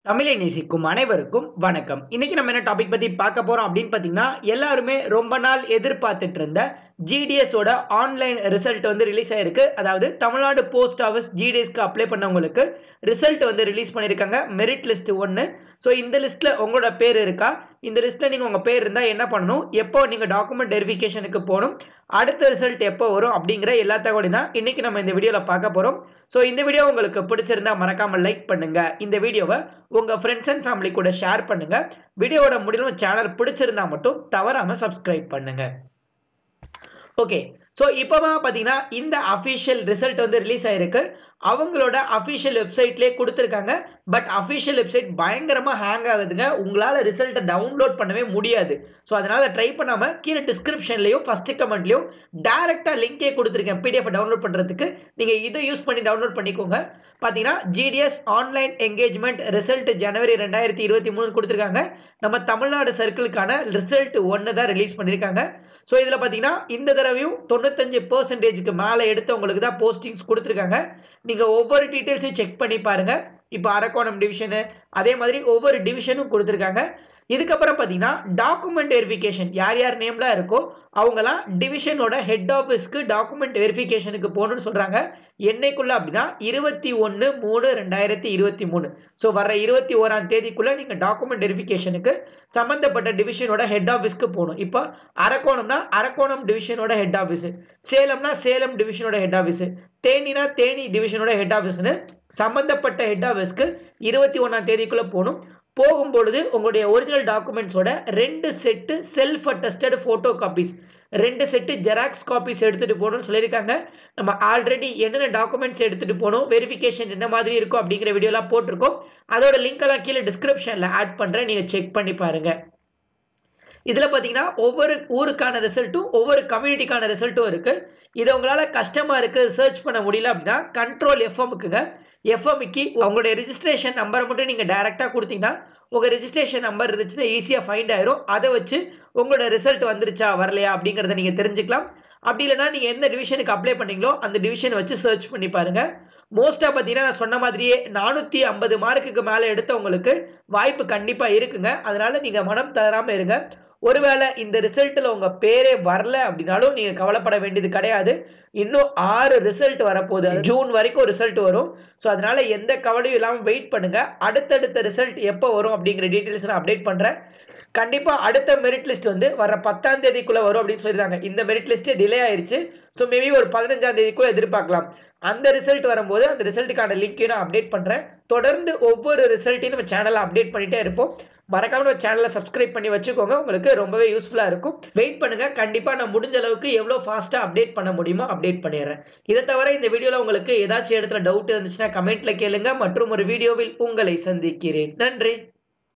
தமிழை நேசிக்கும் அனைவருக்கும் வணக்கம் இன்னைக்கு நம்ம என்ன டாபிக் பத்தி பார்க்க போறோம் அப்படின்னு பாத்தீங்கன்னா எல்லாருமே ரொம்ப நாள் எதிர்பார்த்துட்டு இருந்த ஜிடிஎஸ் ஓட ஆன்லைன் ரிசல்ட் வந்து ரிலீஸ் ஆயிருக்கு அதாவது தமிழ்நாடு போஸ்ட் ஆஃபீஸ் ஜிடிஎஸ்க்கு அப்ளை பண்ணவங்களுக்கு ரிசல்ட் வந்து ரிலீஸ் பண்ணியிருக்காங்க மெரிட் லிஸ்ட் ஒன்று ஸோ இந்த லிஸ்ட்ல உங்களோட பேர் இருக்கா இந்த லிஸ்ட்ல நீங்க உங்க பேர் இருந்தால் என்ன பண்ணணும் எப்போ நீங்க டாக்குமெண்ட் வெரிஃபிகேஷனுக்கு போகணும் அடுத்த ரிசல்ட் எப்போ வரும் அப்படிங்கிற எல்லா தகவலையும் தான் இன்னைக்கு நம்ம இந்த வீடியோவில் பார்க்க போறோம் ஸோ இந்த வீடியோ உங்களுக்கு பிடிச்சிருந்தா மறக்காம லைக் பண்ணுங்க இந்த வீடியோவை உங்க ஃப்ரெண்ட்ஸ் அண்ட் ஃபேமிலி கூட ஷேர் பண்ணுங்க வீடியோவோட முடிவில் சேனல் பிடிச்சிருந்தா மட்டும் தவறாம சப்ஸ்கிரைப் பண்ணுங்க ஓகே ஸோ இப்போவா பார்த்தீங்கன்னா இந்த அஃபிஷியல் ரிசல்ட் வந்து ரிலீஸ் ஆயிருக்கு அவங்களோட அஃபிஷியல் வெப்சைட்லேயே கொடுத்துருக்காங்க பட் அஃபிஷியல் வெப்சைட் பயங்கரமாக ஹேங் ஆகுதுங்க உங்களால் ரிசல்ட்டை டவுன்லோட் பண்ணவே முடியாது ஸோ அதனால் அதை ட்ரை பண்ணாமல் கீழே டிஸ்கிரிப்ஷன்லையும் ஃபஸ்ட்டு கமெண்ட்லையும் டேரெக்டாக லிங்கே கொடுத்துருக்கேன் பிடிஎஃப் டவுன்லோட் பண்ணுறதுக்கு நீங்கள் இதை யூஸ் பண்ணி டவுன்லோட் பண்ணிக்கோங்க பார்த்தீங்கன்னா ஜிடிஎஸ் ஆன்லைன் என்கேஜ்மெண்ட் ரிசல்ட் ஜனவரி ரெண்டாயிரத்தி இருபத்தி மூணு கொடுத்துருக்காங்க நம்ம தமிழ்நாடு சர்க்கிளுக்கான ரிசல்ட் ஒன்று தான் ரிலீஸ் பண்ணியிருக்காங்க ஸோ இதில் பார்த்தீங்கன்னா இந்த தடவையும் தொண்ணூத்தஞ்சு பர்சன்டேஜுக்கு மேலே எடுத்தவங்களுக்கு தான் போஸ்டிங்ஸ் கொடுத்துருக்காங்க நீங்கள் ஒவ்வொரு டீட்டெயில்ஸையும் செக் பண்ணி பாருங்கள் இப்போ அரக்கோணம் டிவிஷனு அதே மாதிரி ஒவ்வொரு டிவிஷனும் கொடுத்துருக்காங்க இதுக்கப்புறம் பார்த்தீங்கன்னா டாக்குமெண்ட் வெரிஃபிகேஷன் யார் யார் நேம்லாம் இருக்கோ அவங்கலாம் டிவிஷனோட ஹெட் ஆஃபீஸ்க்கு டாக்குமெண்ட் வெரிஃபிகேஷனுக்கு போகணும்னு சொல்கிறாங்க என்னைக்குள்ள அப்படின்னா இருபத்தி ஒன்று மூணு ரெண்டாயிரத்தி இருபத்தி மூணு ஸோ வர இருபத்தி ஓராம் தேதிக்குள்ளே நீங்கள் டாக்குமெண்ட் வெரிஃபிகேஷனுக்கு சம்மந்தப்பட்ட டிவிஷனோட ஹெட் ஆஃபீஸ்க்கு போகணும் இப்போ அரக்கோணம்னா அரக்கோணம் டிவிஷனோட ஹெட் ஆஃபீஸு சேலம்னா சேலம் டிவிஷனோட ஹெட் ஆஃபீஸு தேனினா தேனி டிவிஷனோட ஹெட் ஆஃபீஸ்னு சம்மந்தப்பட்ட ஹெட் ஆஃபீஸ்க்கு இருபத்தி ஒன்றாம் தேதிக்குள்ளே போகணும் போகும்பொழுது உங்களுடைய ஒரிஜினல் டாக்குமெண்ட்ஸோட ரெண்டு set self attested photo copies ரெண்டு செட்டு ஜெராக்ஸ் காப்பீஸ் எடுத்துகிட்டு போகணும்னு சொல்லியிருக்காங்க நம்ம ஆல்ரெடி என்னென்ன டாக்குமெண்ட்ஸ் எடுத்துகிட்டு போகணும் வெரிஃபிகேஷன் என்ன மாதிரி இருக்கும் அப்படிங்கிற வீடியோலாம் போட்டிருக்கோம் அதோட லிங்க்கெல்லாம் கீழே டிஸ்கிரிப்ஷனில் ஆட் பண்ணுறேன் நீங்கள் செக் பண்ணி பாருங்கள் இதில் பார்த்தீங்கன்னா ஒவ்வொரு ஊருக்கான ரிசல்ட்டும் ஒவ்வொரு கம்யூனிட்டிக்கான ரிசல்ட்டும் இருக்குது இது உங்களால் கஷ்டமாக இருக்குது சர்ச் பண்ண முடியல அப்படின்னா கண்ட்ரோல் எஃப்எம்க்குங்க எஃப்எம்க்கு உங்களுடைய ரிஜிஸ்ட்ரேஷன் நம்பரை மட்டும் நீங்கள் டேரெக்டாக கொடுத்தீங்கன்னா உங்கள் ரிஜிஸ்ட்ரேஷன் நம்பர் இருந்துச்சுன்னா ஈஸியாக ஃபைண்ட் ஆயிரும் அதை வச்சு உங்களோட ரிசல்ட் வந்துருச்சா வரலையா அப்படிங்கிறத நீங்கள் தெரிஞ்சுக்கலாம் அப்படி இல்லைனா நீங்கள் எந்த டிவிஷனுக்கு அப்ளை பண்ணீங்களோ அந்த டிவிஷனை வச்சு சர்ச் பண்ணி பாருங்கள் மோஸ்ட்டாக பார்த்தீங்கன்னா நான் சொன்ன மாதிரியே நானூற்றி ஐம்பது மார்க்குக்கு மேலே எடுத்தவங்களுக்கு வாய்ப்பு கண்டிப்பாக இருக்குங்க அதனால் நீங்கள் மனம் தராமல் இருங்க ஒருவேளை இந்த ரிசல்ட்டில் உங்கள் பேரே வரல அப்படின்னாலும் நீங்கள் கவலைப்பட வேண்டியது கிடையாது இன்னும் ஆறு ரிசல்ட் வரப்போகுது ஜூன் வரைக்கும் ரிசல்ட் வரும் ஸோ அதனால் எந்த கவலையும் இல்லாமல் வெயிட் பண்ணுங்கள் அடுத்தடுத்த ரிசல்ட் எப்போ வரும் அப்படிங்கிற டீட்டெயில்ஸ் நான் அப்டேட் பண்ணுறேன் கண்டிப்பாக அடுத்த மெரிட் லிஸ்ட் வந்து வர பத்தாம் தேதிக்குள்ளே வரும் அப்படின்னு சொல்லியிருக்காங்க இந்த மெரிட் லிஸ்ட்டே டிலே ஆயிடுச்சு ஸோ மேபி ஒரு பதினஞ்சாம் தேதிக்குள்ளே எதிர்பார்க்கலாம் அந்த ரிசல்ட் வரும்போது அந்த ரிசல்ட்டுக்கான லிங்க்கையும் நான் அப்டேட் பண்ணுறேன் தொடர்ந்து ஒவ்வொரு ரிசல்ட்டையும் நம்ம சேனலை அப்டேட் பண்ணிகிட்டே இருப்போம் மறக்காம நம்ம சேனலை சப்ஸ்கிரைப் பண்ணி வச்சுக்கோங்க உங்களுக்கு ரொம்பவே யூஸ்ஃபுல்லாக இருக்கும் வெயிட் பண்ணுங்க கண்டிப்பாக நான் முடிஞ்ச அளவுக்கு எவ்வளோ ஃபாஸ்ட்டாக அப்டேட் பண்ண முடியுமோ அப்டேட் பண்ணிடுறேன் இதை தவிர இந்த வீடியோவில் உங்களுக்கு ஏதாச்சும் இடத்துல டவுட் இருந்துச்சுன்னா கமெண்ட்ல கேளுங்க மற்றும் ஒரு வீடியோவில் உங்களை சந்திக்கிறேன் நன்றி